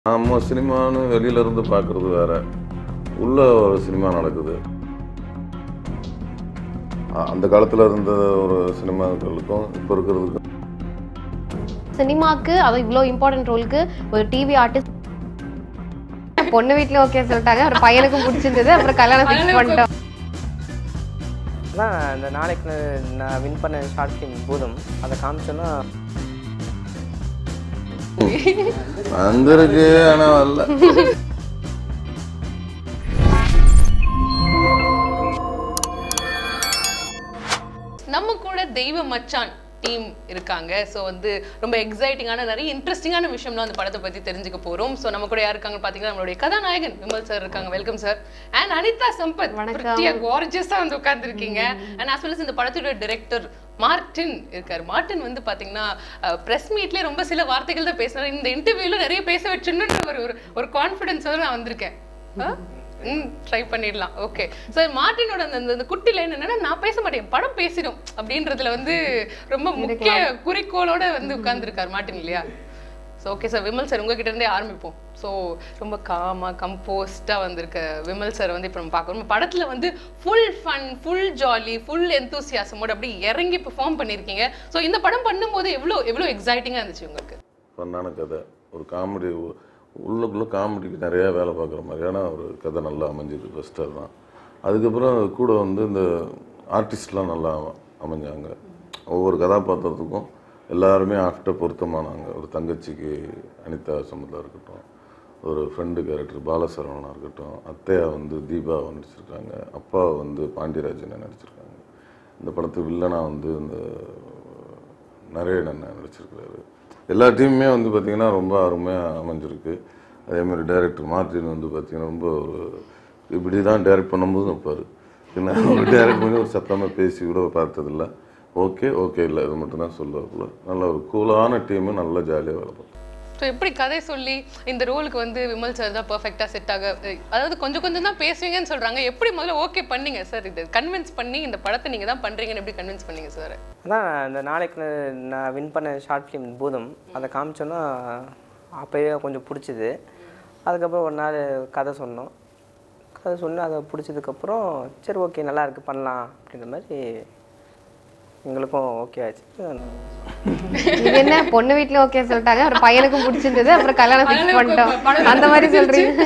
நம்ம சினிமான்னு வெளியில இருந்து பார்க்கறது வேற உள்ள ஒரு சினிமா நடக்குது அ- அந்த காலத்துல இருந்த ஒரு சினிமாக்களுக்கும் இப்போ இருக்கிறதுக்கும் சினிமாக்கு அது இவ்வளோ இம்பார்ட்டன்ட் ரோலுக்கு ஒரு டிவி ஆர்டிஸ்ட் பொண்ணு வீட்லயும் ஓகே சொல்லிட்டாங்க ஒரு பையனுக்கும் பிடிச்சிருந்தது அப்புறம் கல்யாணம் ஃபிக்ஸ் பண்ணிட்டோம் அதான் இந்த நாளைக்கு நான் வின் பண்ண ஷார்ட் ஃபிலிம் பூதம் அதை காமிச்சோன்னா வந்திருக்கு ஆனா வரல நம்ம கூட தெய்வ மச்சான் டீம் இருக்காங்க ஸோ வந்து ரொம்ப எக்ஸைட்டிங்கான நிறைய இன்ட்ரெஸ்டிங்கான விஷயம்லாம் அந்த படத்தை பத்தி தெரிஞ்சுக்க போறோம் ஸோ நம்ம கூட யார் இருக்காங்க பாத்தீங்கன்னா நம்மளுடைய கதாநாயகன் விமல் சார் இருக்காங்க welcome sir and Anitha Sampath வணக்கம். கார்ஜியஸா வந்து உட்கார்ந்துருக்கீங்க அண்ட் as well as இந்த படத்தோட டிரெக்டர் மார்டின் இருக்காரு மார்டின் வந்து பாத்தீங்கன்னா பிரஸ் மீட்லயே ரொம்ப சில வார்த்தைகள் தான் பேசினாரு இந்த இன்டர்வியூல நிறைய பேச வச்சுன்னு ஒரு ஒரு ஒரு கான்ஃபிடன்ஸோட நான் வந்திருக்கேன் ஆ? ம் ட்ரை பண்ணிடலாம் ஓகே சார் மார்ட்டினோட அந்த அந்த- அந்த குட்டி லைன் என்னன்னா நான் பேச மாட்டேன் படம் பேசிடும் அப்படின்றதுல வந்து ரொம்ப முக்கிய குறிக்கோளோட வந்து உட்கார்ந்துருக்காரு மார்ட்டின் இல்லையா so okay sir Vimal sir உங்ககிட்ட இருந்தே ஆரம்பிப்போம் ஸோ ரொம்ப காமா கம்போஸ்டா வந்திருக்க விமல் சார் வந்து இப்போ நம்ம பார்க்கணும் படத்துல வந்து full fun full jolly full எந்தூசியாசமோட அப்படி இறங்கி பெர்ஃபார்ம் பண்ணியிருக்கீங்க ஸோ இந்த படம் பண்ணும்போது எவ்வளோ எவ்வளோ எக்ஸைட்டிங்காக இருந்துச்சு உங்களுக்கு ஃபன்னான கதை ஒரு காமெடி உள்ளுக்குள்ள காமெடிக்கு நிறைய வேலை பார்க்குற மாதிரியான ஒரு கதை நல்லா அமைஞ்சது ஃபஸ்ட்டு தான் அதுக்கப்புறம் அது கூட வந்து இந்த ஆர்டிஸ்ட்லாம் நல்லா அமைஞ்சாங்க ஒவ்வொரு கதாபாத்திரத்துக்கும் எல்லாருமே ஆஃப்டர் பொருத்தமானாங்க ஒரு தங்கச்சிக்கு அனிதா சம்பந்தா இருக்கட்டும் ஒரு ஃப்ரெண்டு கேரக்டர் பாலசரவணா இருக்கட்டும் அத்தையா வந்து தீபா நடிச்சிருக்காங்க அப்பா வந்து பாண்டியராஜனை நடிச்சிருக்காங்க இந்த படத்து வில்லனா வந்து இந்த நரேன் நடிச்சிருக்கிறாரு எல்லா டீமுமே வந்து பார்த்தீங்கன்னா ரொம்ப அருமையாக அமைஞ்சிருக்கு அதே மாதிரி டைரக்டர் மார்டின் வந்து பார்த்தீங்கன்னா ரொம்ப ஒரு இப்படி தான் டைரக்ட் பண்ணும்போது வைப்பார் என்ன ஒரு டைரக்ட் பண்ணி ஒரு சத்தமாக பேசி கூட பார்த்ததில்ல ஓகே ஓகே இல்லை இது மட்டும் தான் சொல்லுவாப்புல நல்ல ஒரு கூலான டீமு நல்லா ஜாலியாக வேலை பார்ப்போம் ஸோ எப்படி கதை சொல்லி இந்த ரோலுக்கு வந்து விமல் சார் தான் பர்ஃபெக்டாக செட் ஆக அதாவது கொஞ்சம் கொஞ்சம் தான் பேசுவீங்கன்னு சொல்றாங்க எப்படி முதல்ல ஓகே பண்ணீங்க சார் இது கன்வின்ஸ் பண்ணி இந்த படத்தை நீங்க தான் பண்றீங்கன்னு எப்படி கன்வின்ஸ் பண்ணீங்க சார் அதான் இந்த நாளைக்கு நான் வின் பண்ண ஷார்ட் ஃபிலிம் பூதம் அதை காமிச்சோன்னா அப்போயே கொஞ்சம் பிடிச்சிது அதுக்கப்புறம் ஒரு நாள் கதை சொன்னோம் கதை சொன்னோம் அதை பிடிச்சதுக்கப்புறம் சரி ஓகே நல்லா இருக்கு பண்ணலாம் அப்படின்ற மாதிரி எங்களுக்கும் ஓகே ஆச்சு இது என்ன பொண்ணு வீட்லயும் ஓகே சொல்லிட்டாங்க ஒரு பையனுக்கும் பிடிச்சிருந்தது அப்புறம் கல்யாணம் ஃபிக்ஸ் பண்ணிட்டோம் அந்த மாதிரி சொல்றீங்க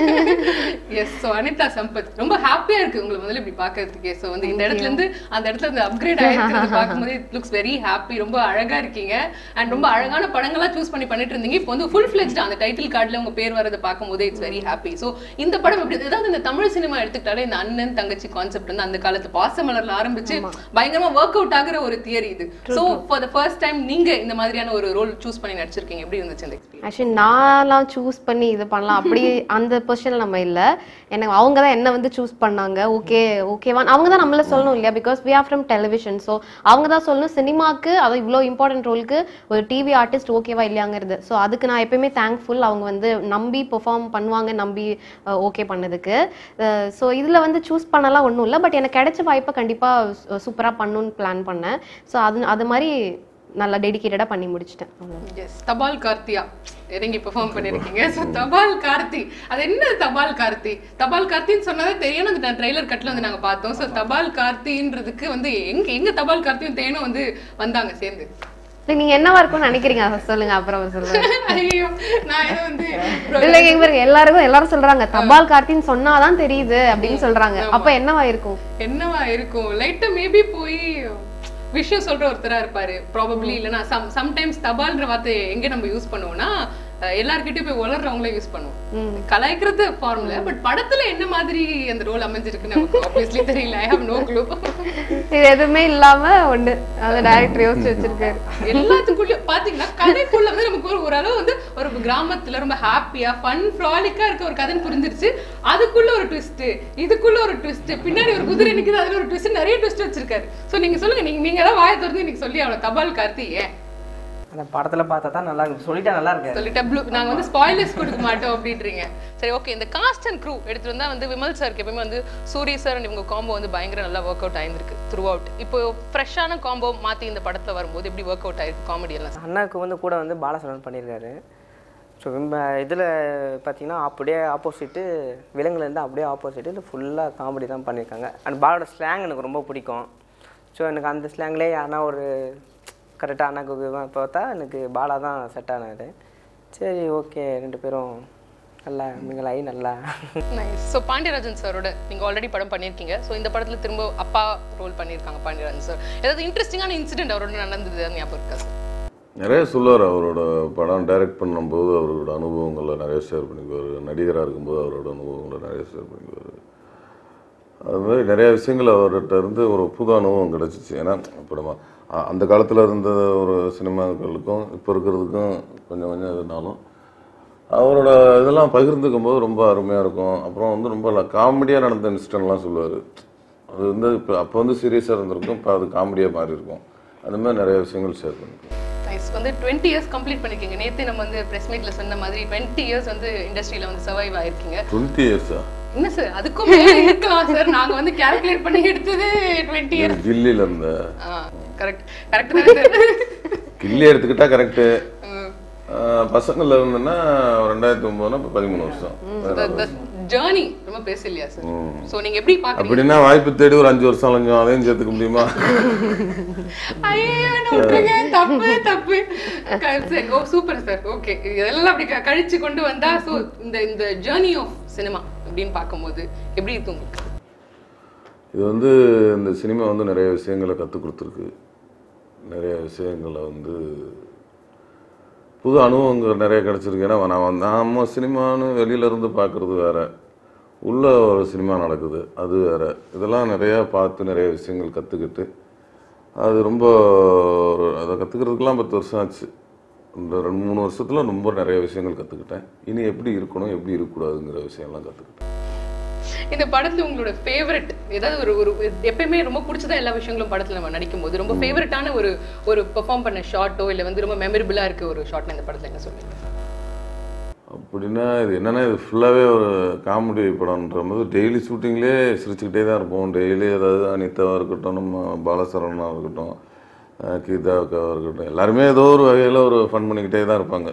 எஸ் ஸோ அனிதா சம்பத் ரொம்ப ஹாப்பியா இருக்கு உங்களை முதல்ல இப்படி பார்க்கறதுக்கே ஸோ வந்து இந்த இடத்துல இருந்து அந்த இடத்துல இருந்து அப்கிரேட் ஆயிருக்கிறது பார்க்கும்போது இட் லுக்ஸ் வெரி ஹாப்பி ரொம்ப அழகா இருக்கீங்க அண்ட் ரொம்ப அழகான படங்களா சூஸ் பண்ணி பண்ணிட்டு இருந்தீங்க இப்போ வந்து ஃபுல் ஃபிளெஜ்டா அந்த டைட்டில் கார்டுல உங்க பேர் வரதை பார்க்கும்போது இட்ஸ் வெரி ஹாப்பி ஸோ இந்த படம் எப்படி ஏதாவது இந்த தமிழ் சினிமா எடுத்துக்கிட்டாலே இந்த அண்ணன் தங்கச்சி கான்செப்ட் வந்து அந்த காலத்து பாசமலர்ல ஆரம்பிச்சு பயங்கரமா ஒர்க் அவுட் ஆகுற ஒரு தியரி இது so for the first time நீங்க இந்த மாதிரியான ஒரு ரோல் சூஸ் பண்ணி நடிச்சிருக்கீங்க எப்படி இருந்துச்சு அந்த எக்ஸ்பீரியன்ஸ் ஆக்சுவலி நான்லாம் சூஸ் பண்ணி இது பண்ணலாம் அப்படி அந்த பொசிஷன் நம்ம இல்ல எனக்கு அவங்க தான் என்ன வந்து சூஸ் பண்ணாங்க ஓகே ஓகேவா அவங்க தான் நம்மள சொல்லணும் இல்லையா because we are from television so அவங்க தான் சொல்லணும் சினிமாக்கு அது இவ்வளோ இம்பார்ட்டன்ட் ரோலுக்கு ஒரு டிவி ஆர்டிஸ்ட் ஓகேவா இல்லையாங்கிறது ஸோ அதுக்கு நான் எப்பயுமே தேங்க்ஃபுல் அவங்க வந்து நம்பி பெர்ஃபார்ம் பண்ணுவாங்க நம்பி ஓகே பண்ணதுக்கு ஸோ இதில் வந்து சூஸ் பண்ணலாம் ஒன்றும் இல்லை பட் எனக்கு கிடைச்ச வாய்ப்பை கண்டிப்பாக சூப்பராக பண்ணணும்னு பிளான் பண்ணேன் ஸோ அது அது மாதிரி நல்லா டெடிகேட்டடாக பண்ணி முடிச்சிட்டேன் அவ்வளவுதான். எஸ் தபால் கார்த்தியா இறங்கி பெர்ஃபார்ம் பண்ணிருக்கீங்க ஸோ தபால் கார்த்தி அது என்ன தபால் கார்த்தி தபால் கார்த்தின்னு சொன்னதே தெரியும் அந்த ட்ரைலர் கட்ல வந்து நாங்க பார்த்தோம் ஸோ தபால் கார்த்தின்றதுக்கு வந்து எங்க எங்க தபால் கார்த்தியும் தேனும் வந்து வந்தாங்க சேர்ந்து இல்ல, நீங்க என்னவா இருக்கும்னு நினைக்கிறீங்க அதை சொல்லுங்க அப்புறம் சொல்லுங்க ஐயோ நான் ஏதோ வந்து இல்ல இங்க பாருங்க எல்லாருக்கும் எல்லாரும் சொல்றாங்க தபால் கார்த்தின்னு சொன்னாதான் தெரியுது அப்படின்னு சொல்றாங்க அப்ப என்னவா இருக்கும் என்னவா இருக்கும் லைட்டா மேபி போய் விஷயம் சொல்ற ஒருத்தரா இருப்பாரு ப்ராபப்ளி இல்லைன்னா சம் சம்டைம்ஸ் தபால்ன்ற வார்த்தை எங்க நம்ம யூஸ் பண்ணுவோம்னா அஹ், எல்லார்கிட்டயும் போய் உளர்றவங்களே யூஸ் பண்ணுவோம் கலாய்க்கிறது ஃபார்ம்ல பட் படத்துல என்ன மாதிரி அந்த ரோல் அமைஞ்சிருக்குன்னு நமக்கு ஆப்வியஸ்லி தெரியல ஐ ஹவ் நோ க்ளூ இது எதுவுமே இல்லாம ஒண்ணு அந்த டைரக்டர் யோசிச்சு வச்சிருக்காரு எல்லாத்துக்குள்ள பாத்தீங்கன்னா கதைக்குள்ள வந்து நமக்கு ஒரு ஓரளவு வந்து ஒரு கிராமத்துல ரொம்ப ஹாப்பியா ஃபன் ஃப்ராலிக்கா இருக்க ஒரு கதைன்னு புரிஞ்சிருச்சு அதுக்குள்ள ஒரு ட்விஸ்ட் இதுக்குள்ள ஒரு ட்விஸ்ட் பின்னாடி ஒரு குதிரை நிக்குது அதுல ஒரு ட்விஸ்ட் நிறைய ட்விஸ்ட் வச்சிருக்காரு சோ நீங்க சொல்லுங்க நீங்க நீங்க தான் வாயை திறந்து இன்னைக்கு சொல்லி அவ்வளவு தபால் கார்த்தி ஏன் அந்த படத்தில் பார்த்தா தான் நல்லா இருக்கு சொல்லிட்டா நல்லா இருக்கு சொல்லிட்டேன் ப்ளூ நாங்க வந்து ஸ்பாய்லர்ஸ் கொடுக்க மாட்டோம் அப்படின்றீங்க சரி ஓகே இந்த காஸ்ட் அண்ட் க்ரூ எடுத்துட்டு வந்தா வந்து விமல் சாருக்கு எப்பவுமே வந்து சூரி சார் and இவங்க காம்போ வந்து பயங்கர நல்லா ஒர்க் அவுட் ஆயிருந்திருக்கு த்ரூ அவுட் இப்போ ஃப்ரெஷ்ஷான காம்போ மாத்தி இந்த படத்துல வரும்போது எப்படி ஒர்க் அவுட் ஆயிருக்கு காமெடி எல்லாம் அண்ணாக்கு வந்து கூட வந்து பாலசரவன் பண்ணியிருக்காரு ஸோ இதில் பார்த்தீங்கன்னா அப்படியே ஆப்போசிட்டு விலங்குலேருந்து அப்படியே ஆப்போசிட்டு இது ஃபுல்லாக காமெடி தான் பண்ணியிருக்காங்க அண்ட் பாலோட ஸ்லாங் எனக்கு ரொம்ப பிடிக்கும் ஸோ எனக்கு அந்த ஸ்லாங்லேயே யாருனா ஒரு கரெக்டாக அண்ணாக்கு பார்த்தா எனக்கு பாலா தான் செட் ஆனது சரி ஓகே ரெண்டு பேரும் நல்லா மிங்களாகி நல்லா நைஸ் ஸோ பாண்டியராஜன் சாரோட நீங்க ஆல்ரெடி படம் பண்ணியிருக்கீங்க ஸோ இந்த படத்துல திரும்ப அப்பா ரோல் பண்ணியிருக்காங்க பாண்டியராஜன் சார் ஏதாவது இன்ட்ரெஸ்டிங்கான இன்சிடென்ட் அவரோட நடந்தது அது ஞாபகம் இருக்கா சார் நிறைய சொல்லுவார் அவரோட படம் டைரக்ட் பண்ணும்போது அவரோட அனுபவங்களை நிறைய ஷேர் பண்ணிக்குவார் நடிகராக இருக்கும்போது அவரோட அனுபவங்களை நிறைய ஷேர் பண்ணிக்குவார் அது மாதிரி நிறைய விஷயங்கள் அவர்கிட்ட இருந்து ஒரு புது அனுபவம் கிடச்சிச்சு ஏன்னா இப்போ நம்ம அ- அந்த காலத்தில் இருந்த ஒரு சினிமாக்களுக்கும் இப்போ இருக்கிறதுக்கும் கொஞ்சம் கொஞ்சம் இருந்தாலும் அவரோட இதெல்லாம் பகிர்ந்துக்கும் போது ரொம்ப அருமையாக இருக்கும் அப்புறம் வந்து ரொம்ப காமெடியாக நடந்த இன்சிடென்ட்லாம் சொல்லுவார் அது வந்து இப்போ அப்போ வந்து சீரியஸாக இருந்திருக்கும் இப்போ அது காமெடியாக மாறி இருக்கும் அந்த மாதிரி நிறைய விஷயங்கள் ஷேர் பண்ணிக்குவோம் நைஸ் வந்து டுவெண்ட்டி இயர்ஸ் கம்ப்ளீட் பண்ணிருக்கீங்க நேத்து நம்ம வந்து பிரஸ் மீட்ல சொன்ன மாதிரி டுவெண்ட்டி இயர்ஸ் வந்து இண்டஸ்ட்ரியில வந்து சர்வைவ் ஆயிருக்கீங்க டுவெண்ட்டி இயர்ஸா என்ன சார் அதுக்கும் மேல இருக்கலாம் சார் நாங்க வந்து கால்குலேட் பண்ணி எடுத்தது டுவெண்ட்டி இயர்ஸ் கில்லியில் இருந்த கரெக்ட் கரெக்ட் தான் சார் கில்லி எடுத்துக்கிட்டா கரெக்டு பசங்கள்ல இருந்தேன்னா ரெண்டாயிரத்தி ஒன்பதுனா இப்போ பதிமூணு வருஷம் ஜேர்னி ரொம்ப பெருசு இல்லையா சார் சோ நீங்க எப்படி பாக்குறீங்க அப்படின்னா வாய்ப்பு தேடி ஒரு அஞ்சு வருஷம் அலைஞ்சோம் அதையும் சேர்த்துக்க முடியுமா ஐயோ நான் விட்டுருங்க. தப்பு தப்பு க- சரி ஓ சூப்பர் சார் ஓகே இதெல்லாம் அப்படி க- கழிச்சு கொண்டு வந்தா சோ இந்த இந்த ஜேர்னி ஆஃப் சினிமா அப்படின்னு பார்க்கும்போது எப்படி இருக்கு உங்களுக்கு இது வந்து இந்த சினிமா வந்து நிறைய விஷயங்களை கற்றுக் கொடுத்துருக்கு நிறைய விஷயங்களை வந்து புது அனுபவங்கள் நிறைய கிடச்சிருக்கு ஏன்னா நான் வந்து- நாம சினிமான்னு வெளியில இருந்து பார்க்குறது வேற உள்ள ஒரு சினிமா நடக்குது அது வேற இதெல்லாம் நிறையா பார்த்து நிறைய விஷயங்கள் கற்றுக்கிட்டு அது ரொம்ப ஒரு அதை கற்றுக்கிறதுக்கெல்லாம் பத்து வருஷம் ஆச்சு இந்த ரெண்டு மூணு வருஷத்துல ரொம்ப நிறைய விஷயங்கள் கற்றுக்கிட்டேன் இனி எப்படி இருக்கணும் எப்படி இருக்கக்கூடாதுங்கிற விஷயம்லாம் கற்றுக்கிட்டேன் இந்த படத்துல உங்களோட ஃபேவரட் ஏதாவது ஒரு ஒரு எப்பயுமே ரொம்ப பிடிச்சதா எல்லா விஷயங்களும் படத்துல நம்ம நடிக்கும் போது ரொம்ப ஃபேவரட்டான ஒரு ஒரு பெர்ஃபார்ம் பண்ண ஷாட்டோ இல்ல வந்து ரொம்ப மெமரபிளா இருக்க ஒரு ஷாட் இந்த படத்துல என்ன சொல்லுவீங்க அப்படின்னா இது என்னன்னா இது ஃபுல்லாகவே ஒரு காமெடி படம்ன்ற போது டெய்லி ஷூட்டிங்லேயே சிரிச்சுக்கிட்டே தான் இருப்போம் டெய்லி ஏதாவது அனிதாவாக இருக்கட்டும் நம்ம பாலசரவணாக இருக்கட்டும் அஹ் கீதாவுக்காக இருக்கட்டும் எல்லாருமே ஏதோ ஒரு வகையில் ஒரு ஃபன் பண்ணிக்கிட்டே தான் இருப்பாங்க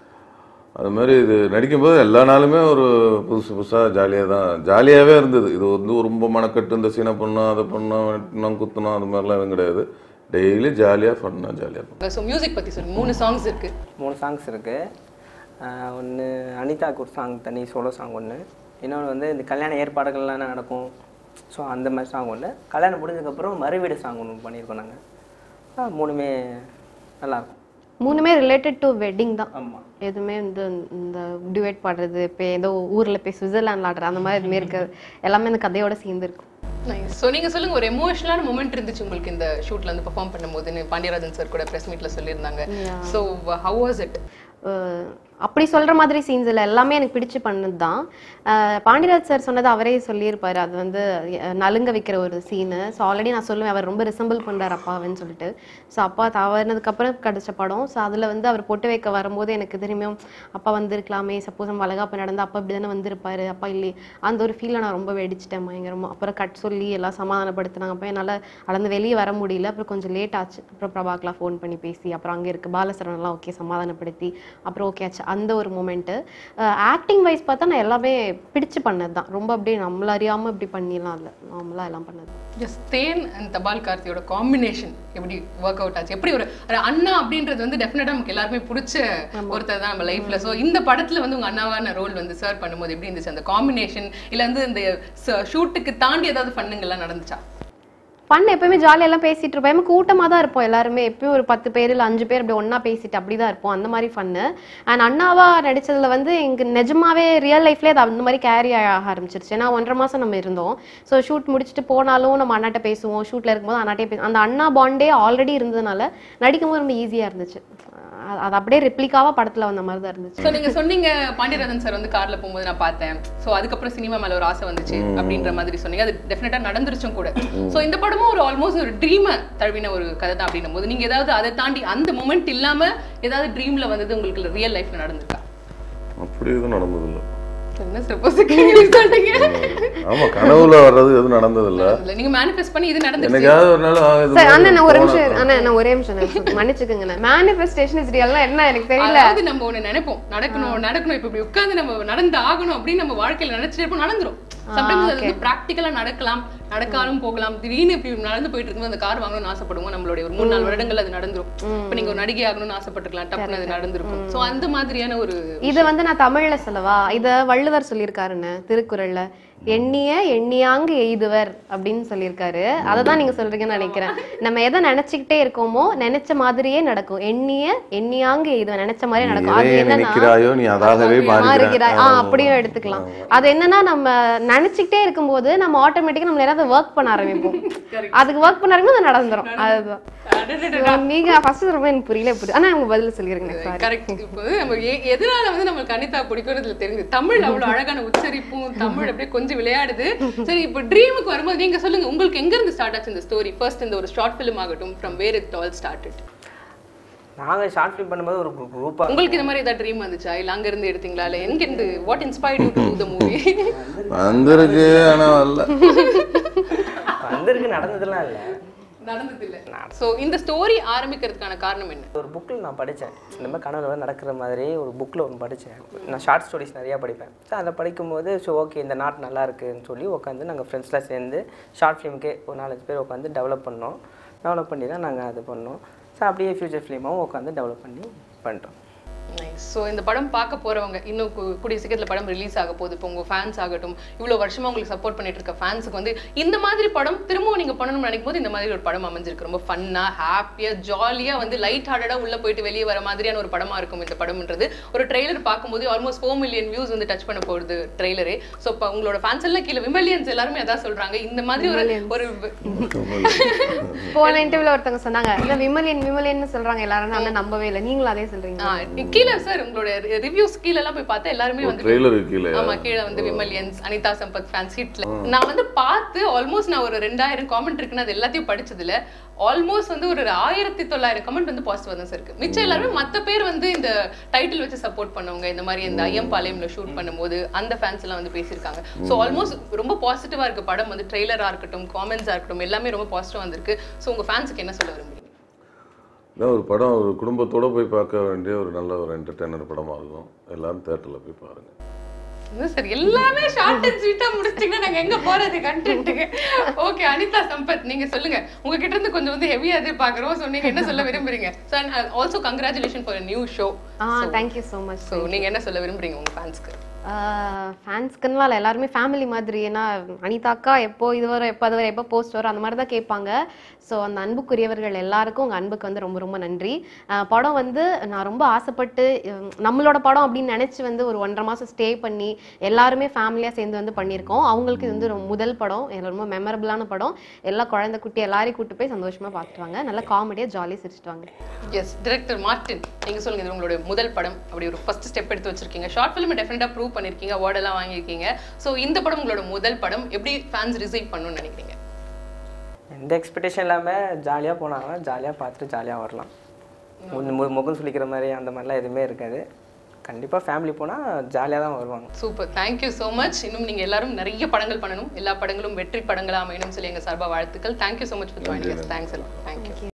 அது மாதிரி இது நடிக்கும்போது எல்லா நாளுமே ஒரு புதுசு புதுசாக ஜாலியாக தான் ஜாலியாகவே இருந்தது இது வந்து ரொம்ப மனக்கட்டு இந்த சீனை பண்ணோம் அதை பண்ணோம் வெட்டினோம் குத்தினோம் அது மாதிரிலாம் எதுவும் கிடையாது டெய்லி ஜாலியாக ஃபன்னாக ஜாலியாக இருக்கும் ஸோ மியூசிக் பத்தி சொல்லுங்க மூணு சாங்ஸ் இருக்கு மூணு சாங்ஸ் இருக்குது ஒன்று அனிதாக்கு ஒரு சாங் தனி சோலோ சாங் ஒன்று இன்னொன்று வந்து இந்த கல்யாண ஏற்பாடுகள்லாம் என்ன நடக்கும் ஸோ அந்த மாதிரி சாங் ஒன்று கல்யாணம் முடிஞ்சதுக்கப்புறம் மறுவீடு சாங் ஒன்று பண்ணியிருக்கோம் நாங்கள் மூணுமே நல்லாயிருக்கும் மூணுமே ரிலேட்டட் டு வெட்டிங் தான் ஆமாம் எதுவுமே வந்து இந்த டிவேட் பாடுறது இப்போ ஏதோ ஊர்ல போய் சுவிட்சர்லாந்து ஆடுற அந்த மாதிரி எதுவுமே இருக்காது எல்லாமே இந்த கதையோட சேர்ந்து இருக்கும் நைஸ் ஸோ நீங்க சொல்லுங்க ஒரு எமோஷனலான மூமெண்ட் இருந்துச்சு உங்களுக்கு இந்த ஷூட்ல வந்து பெர்ஃபார்ம் பண்ணும்போதுன்னு பாண்டியராஜன் சார் கூட பிரஸ் மீட்ல சொல்லியிருந்தாங்க so how was it uh அப்படி சொல்ற மாதிரி சீன்ஸ் இல்லை எல்லாமே எனக்கு பிடிச்சு பண்ணது தான் பாண்டியராஜ் சார் சொன்னது அவரே சொல்லியிருப்பாரு அது வந்து அஹ், நலுங்க வைக்கிற ஒரு சீனு ஸோ ஆல்ரெடி நான் சொல்லுவேன் அவர் ரொம்ப ரிசம்பிள் பண்றாரு அப்பாவன்னு சொல்லிட்டு ஸோ அப்பா தவறினதுக்கு அப்புறம் கிடைச்ச படம் ஸோ அதுல வந்து அவர் பொட்டு வைக்க வரும்போது எனக்கு திரும்பியும் அப்பா வந்திருக்கலாமே சப்போஸ் நம்ம வளகாப்பு நடந்தா அப்பா இப்படி தானே வந்திருப்பாரு அப்பா இல்லையே அந்த ஒரு ஃபீலை நான் ரொம்ப வெடிச்சிட்டேன் பயங்கரமா அப்புறம் கட் சொல்லி எல்லாம் சமாதானப்படுத்தினாங்க அப்போ என்னால் அளந்து வெளியே வர முடியல அப்புறம் கொஞ்சம் லேட் ஆச்சு அப்புறம் பிரபாக்கெலாம் ஃபோன் பண்ணி பேசி அப்புறம் அங்கே இருக்க பாலசரவன்லாம் ஓகே சமாதானப்படுத்தி அப்புறம் ஓகே ஆச்சு அந்த ஒரு மூமெண்ட்டு ஆக்டிங் வைஸ் பார்த்தா நான் எல்லாமே பிடிச்சு பண்ணது தான் ரொம்ப அப்படியே நம்மள அறியாம இப்படி பண்ணிடலாம் இல்லை நார்மலாக எல்லாம் பண்ணது எஸ் தேன் அண்ட் தபால் கார்த்தியோட காம்பினேஷன் எப்படி ஒர்க் அவுட் ஆச்சு எப்படி ஒரு ஒரு அண்ணா அப்படின்றது வந்து டெஃபினட்டா நமக்கு எல்லாருமே பிடிச்ச ஒருத்தர் தான் நம்ம லைஃப்ல ஸோ இந்த படத்துல வந்து உங்க அண்ணாவான ரோல் வந்து சர்வ் பண்ணும்போது எப்படி இருந்துச்சு அந்த காம்பினேஷன் இல்ல வந்து இந்த ஷூட்டுக்கு தாண்டி ஏதாவது ஃபன்னுங்கள்லாம் நடந்துச்சா ஃபன் எப்பயுமே ஜாலியாக எல்லாம் பேசிட்டு இருப்போம் எப்பவுமே கூட்டமாக தான் இருப்போம் எல்லாருமே எப்பயும் ஒரு பத்து பேர் இல்லை அஞ்சு பேர் அப்படி ஒண்ணா பேசிட்டு அப்படி தான் இருப்போம் அந்த மாதிரி ஃபன்னு அண்ட் அண்ணாவா நடிச்சதுல வந்து எங்க நிஜமாவே ரியல் லைஃப்லேயே அது அந்த மாதிரி கேரி ஆக ஆரம்பிச்சிருச்சு ஏன்னா ஒன்றரை மாசம் நம்ம இருந்தோம் ஸோ ஷூட் முடிச்சுட்டு போனாலும் நம்ம அண்ணாட்ட பேசுவோம் ஷூட்ல இருக்கும்போது அண்ணாட்டே பேசுவோம் அந்த அண்ணா பாண்டே ஆல்ரெடி இருந்ததுனால நடிக்கும்போது ரொம்ப ஈஸியா இருந்துச்சு அஹ் அது அப்படியே ரெப்ளிகாவா படத்துல வந்த மாதிரி தான் இருந்துச்சு ஸோ நீங்க சொன்னீங்க பாண்டியராஜன் சார் வந்து கார்ல போகும்போது நான் பார்த்தேன் ஸோ அதுக்கப்புறம் சினிமா மேல ஒரு ஆசை வந்துச்சு அப்படின்ற மாதிரி சொன்னீங்க அது டெஃபினட்டா நடந்துருச்சும் கூட ஸோ இந்த படமும் ஒரு ஆல்மோஸ்ட் ஒரு ட்ரீமை தழுவின ஒரு கதை தான் அப்படின்னும் போது நீங்க ஏதாவது அதை தாண்டி அந்த மூமெண்ட் இல்லாம ஏதாவது ட்ரீம்ல வந்தது உங்களுக்கு ரியல் லைஃப்ல நடந்திருக்கா அப்படி எதுவும் நடந்ததில்லை என்ன சப்போஸ் சொல்றீங்க ஆமா கனவுல வர்றது எதுவும் நடந்ததில்ல இல்ல, நீங்க மேனிஃபெஸ்ட் பண்ணி இது நடந்துருச்சு என்னைக்காவது ஒரு நாள் ஆ, இது சார் மாதிரி அண்ணா நான் ஒரு போன- நிமிஷம் அண்ணா நான் ஒரே நிமிஷம் நான் மன்னிச்சுக்கோங்க மேனிஃபெஸ்டேஷன் இஸ் ரியல்னா என்ன எனக்கு தெரியல அதாவது நம்ம ஒண்ணு நினைப்போம் நடக்கணும் நடக்கணும் இப்ப இப்படி உட்கார்ந்து நம்ம நடந்து ஆகணும் அப்படின்னு நம்ம வாழ்க்கையில நினைச்சிட்டு இருப்போம் நடந்துரும் சம்டைம்ஸ் அது வந்து ப்ராக்டிக்கலா நடக்கலாம் நடக்காலும் போகலாம் திடீர்னு இப்படி நடந்து போயிட்டு இருக்கும்போது அந்த கார் வாங்கணும்னு ஆசைப்படுவோம் நம்மளுடைய ஒரு மூணு நாலு வருடங்கள் அது நடந்துரும் இப்ப நீங்க ஒரு நடிகை ஆகணும்னு ஆசைப்பட்டிருக்கலாம் டப்புன்னு அது நடந்திருக்கும் சோ அந்த மாதிரியான ஒரு இது வந்து நான் தமிழ்ல சொல்லவா இத வள்ளுவர் சொல்லியிருக்காருன்னு திருக்குறள்ல எண்ணிய எண்ணியாங்கு எய்துவர் அப்படின்னு சொல்லியிருக்காரு அதை தான் நீங்க சொல்றீங்கன்னு நினைக்கிறேன் நம்ம எதை நினைச்சுக்கிட்டே இருக்கோமோ நினைச்ச மாதிரியே நடக்கும் எண்ணிய எண்ணியாங்கு எய்துவர் நினைச்ச மாதிரி நீ நடக்கும் அது எதை என்னன்னா நினைக்கிறாயோ நீ அதாகவே மாறுகிறாய் மாறுகிறாய் ஆ அப்படியும் எடுத்துக்கலாம் அது என்னன்னா நம்ம நினைச்சுக்கிட்டே இருக்கும்போது நம்ம ஆட்டோமேட்டிக்கா நம்ம நேரம் ஒர்க் பண்ண ஆரம்பிப்போம் அதுக்கு ஒர்க் பண்ண ஆரம்பிக்கும் அது நடந்துரும் அதுதான் So, நீங்க ஃபர்ஸ்ட் ரொம்ப எனக்கு புரியல புரியல ஆனா உங்க பதில் சொல்லிருங்க சாரி கரெக்ட் இப்போ வந்து நம்ம எ- எதனால வந்து நம்மளுக்கு அனிதா பிடிக்கிறதுல தெரியுது தமிழ் அவ்வளவு அழகான உச்சரிப்பும் தமிழ் அப்படியே கொஞ்சம் விளையாடுது சரி இப்போ ட்ரீமுக்கு வரும்போது நீங்க சொல்லுங்க உங்களுக்கு எங்க இருந்து ஸ்டார்ட் ஆச்சு இந்த ஸ்டோரி ஃபர்ஸ்ட் இந்த ஒரு ஷார்ட் ஃபிலிம் ஆகட்டும் from where it all started நாங்க ஷார்ட் ஃபிலிம் பண்ணும்போது ஒரு குரூப்பா உங்களுக்கு இந்த மாதிரி ஏதாவது ட்ரீம் வந்துச்சா இல்ல அங்க இருந்து எடுத்தீங்களா இல்ல எங்க இருந்து what inspired you to the movie வந்திருக்கு ஆனா வரல வந்திருக்கு நடந்ததெல்லாம் இல்லை நடந்தது இல்ல சோ இந்த ஸ்டோரி ஆரம்பிக்கிறதுக்கான காரணம் என்ன ஒரு புக்கில் நான் படித்தேன் இந்த மாதிரி கனவுல நடக்கிற மாதிரி ஒரு புக்கில் ஒன்று படித்தேன் நான் ஷார்ட் ஸ்டோரிஸ் நிறையா படிப்பேன் ஸோ அதை படிக்கும்போது ஸோ ஓகே இந்த நாட் நல்லா இருக்குன்னு சொல்லி உட்காந்து நாங்கள் ஃப்ரெண்ட்ஸ்லாம் சேர்ந்து ஷார்ட் ஃபிலிமுக்கே ஒரு நாலஞ்சு பேர் உட்காந்து டெவலப் பண்ணோம் டெவலப் பண்ணி தான் நாங்கள் அது பண்ணோம் ஸோ அப்படியே ஃபியூச்சர் ஃபிலிமாவும் உட்காந்து டெவலப் பண்ணி பண்ணிட்டோம் நைஸ் ஸோ இந்த படம் பார்க்க போறவங்க இன்னும் கு- கூடிய சீக்கிரத்தில் படம் ரிலீஸ் ஆக போகுது இப்போ உங்க ஃபேன்ஸ் ஆகட்டும் இவ்வளோ வருஷமா உங்களுக்கு சப்போர்ட் பண்ணிட்டு இருக்க ஃபேன்ஸுக்கு வந்து இந்த மாதிரி படம் திரும்பவும் நீங்க பண்ணணும்னு நினைக்கும் போது இந்த மாதிரி ஒரு படம் அமைஞ்சிருக்கு ரொம்ப ஃபன்னா ஹாப்பியா ஜாலியா வந்து லைட் ஹார்ட்டடா உள்ள போயிட்டு வெளியே வர மாதிரியான ஒரு படமா இருக்கும் இந்த படம்ன்றது ஒரு ட்ரெய்லர் பார்க்கும்போது ஆல்மோஸ்ட் ஃபோர் மில்லியன் வியூஸ் வந்து டச் பண்ண போகுது ட்ரெய்லரே ஸோ இப்போ உங்களோட ஃபேன்ஸ் எல்லாம் கீழே விமலியன்ஸ் எல்லாருமே அதான் சொல்றாங்க இந்த மாதிரி ஒரு ஒரு போன இன்டர்வியூல ஒருத்தவங்க சொன்னாங்க இல்ல விமலியன் விமலியன் சொல்றாங்க எல்லாரும் நான் நம்பவே இல்லை நீங்களும் அதே சொல்றீங்க ஆ, கீழே சார் உங்களோட ரிவ்யூஸ் கீழே எல்லாம் போய் பார்த்தா எல்லாருமே வந்து ட்ரெய்லருக்கு கீழே ஆமா கீழே வந்து விமலியன்ஸ் அனிதா சம்பத் ஃபேன்ஸ் ஹிட்ல நான் வந்து பார்த்து ஆல்மோஸ்ட் நான் ஒரு ரெண்டாயிரம் காமெண்ட் இருக்குன்னு அது எல்லாத்தையும் படிச்சதுல ஆல்மோஸ்ட் வந்து ஒரு ஆயிரத்தி தொள்ளாயிரம் கமெண்ட் வந்து பாசிட்டிவ் தான் சார் இருக்கு மிச்சம் எல்லாருமே மத்த பேர் வந்து இந்த டைட்டில் வச்சு சப்போர்ட் பண்ணவங்க இந்த மாதிரி இந்த ஐயம்பாளையம்ல ஷூட் பண்ணும்போது அந்த ஃபேன்ஸ் எல்லாம் வந்து பேசியிருக்காங்க ஸோ ஆல்மோஸ்ட் ரொம்ப பாசிட்டிவா இருக்கு படம் வந்து ட்ரெய்லரா இருக்கட்டும் காமெண்ட்ஸா இருக்கட்டும் எல்லாமே ரொம்ப பாசிட்டிவா வந்திருக்கு ஸோ உங்க ஃபேன்ஸுக்கு என்ன சொல்ல விரும்புறீங்க இதான் ஒரு படம் ஒரு குடும்பத்தோட போய் பார்க்க வேண்டிய ஒரு நல்ல ஒரு என்டர்டைனர் படமா இருக்கும் எல்லாரும் தேட்டரில் போய் பாருங்க என்ன சார் எல்லாமே ஷார்ட் அண்ட் ஸ்வீட்டா முடிச்சிட்டீங்கன்னா நாங்க எங்க போறது கண்டென்ட்டுக்கு ஓகே அனிதா சம்பத் நீங்க சொல்லுங்க உங்ககிட்ட இருந்து கொஞ்சம் வந்து ஹெவியா எதிர்பார்க்குறோம் ஸோ நீங்க என்ன சொல்ல விரும்புறீங்க so also congratulation for new show ஆ தேங்க்யூ ஸோ மச் ஸோ நீங்க என்ன சொல்ல விரும்புறீங்க உங்க ஃபேன்ஸ்க்கு ஃபேன்ஸ்க்குன்னு இல்லை எல்லாருமே ஃபேமிலி மாதிரி ஏன்னா அனிதாக்கா எப்போ இது வரும் எப்போ அது வரும் எப்போ போஸ்ட் வரும் அந்த மாதிரி தான் கேட்பாங்க ஸோ அந்த அன்புக்குரியவர்கள் எல்லாருக்கும் உங்கள் அன்புக்கு வந்து ரொம்ப ரொம்ப நன்றி ஆஹ் படம் வந்து நான் ரொம்ப ஆசைப்பட்டு உம், நம்மளோட படம் அப்படின்னு நினச்சி வந்து ஒரு ஒன்றரை மாதம் ஸ்டே பண்ணி எல்லாருமே ஃபேமிலியாக சேர்ந்து வந்து பண்ணியிருக்கோம் அவங்களுக்கு இது வந்து ரொம்ப முதல் படம் எனக்கு ரொம்ப மெமரபிளான படம் எல்லா குழந்தை குட்டி எல்லாரையும் கூட்டு போய் சந்தோஷமாக பார்த்துட்டு வாங்க நல்லா காமெடியாக ஜாலியாக சிரிச்சிட்டு வாங்க எஸ் டிரெக்டர் மார்டின் நீங்க சொல்லுங்க இது உங்களுடைய முதல் படம் அப்படி ஒரு ஃபர்ஸ்ட் ஸ்டெப் எடுத்து வச்சிருக்கீங்க ஷார்ட் ஃபிலிம் டெஃபினட்டா ப்ரூவ் பண்ணிருக்கீங்க award எல்லாம் வாங்கியிருக்கீங்க ஸோ இந்த படம் உங்களோட முதல் படம் எப்படி ஃபேன்ஸ் ரிசீவ் பண்ணணும்னு நினைக்கிறீங்க எந்த எக்ஸ்பெக்டேஷன் இல்லாமல் ஜாலியாக போனாங்க ஜாலியாக பார்த்துட்டு ஜாலியாக வரலாம் மு- மு- முகம் சுளிக்கிற மாதிரி அந்த மாதிரிலாம் எதுவுமே இருக்காது கண்டிப்பாக ஃபேமிலி போனால் ஜாலியாக தான் வருவாங்க சூப்பர் தேங்க்யூ ஸோ மச் இன்னும் நீங்க எல்லாரும் நிறைய படங்கள் பண்ணணும் எல்லா படங்களும் வெற்றி படங்களா அமையணும் சொல்லி எங்க சார்பா வாழ்த்துக்கள் thank you so much for joining us thanks எல்லாம் தேங்க்யூ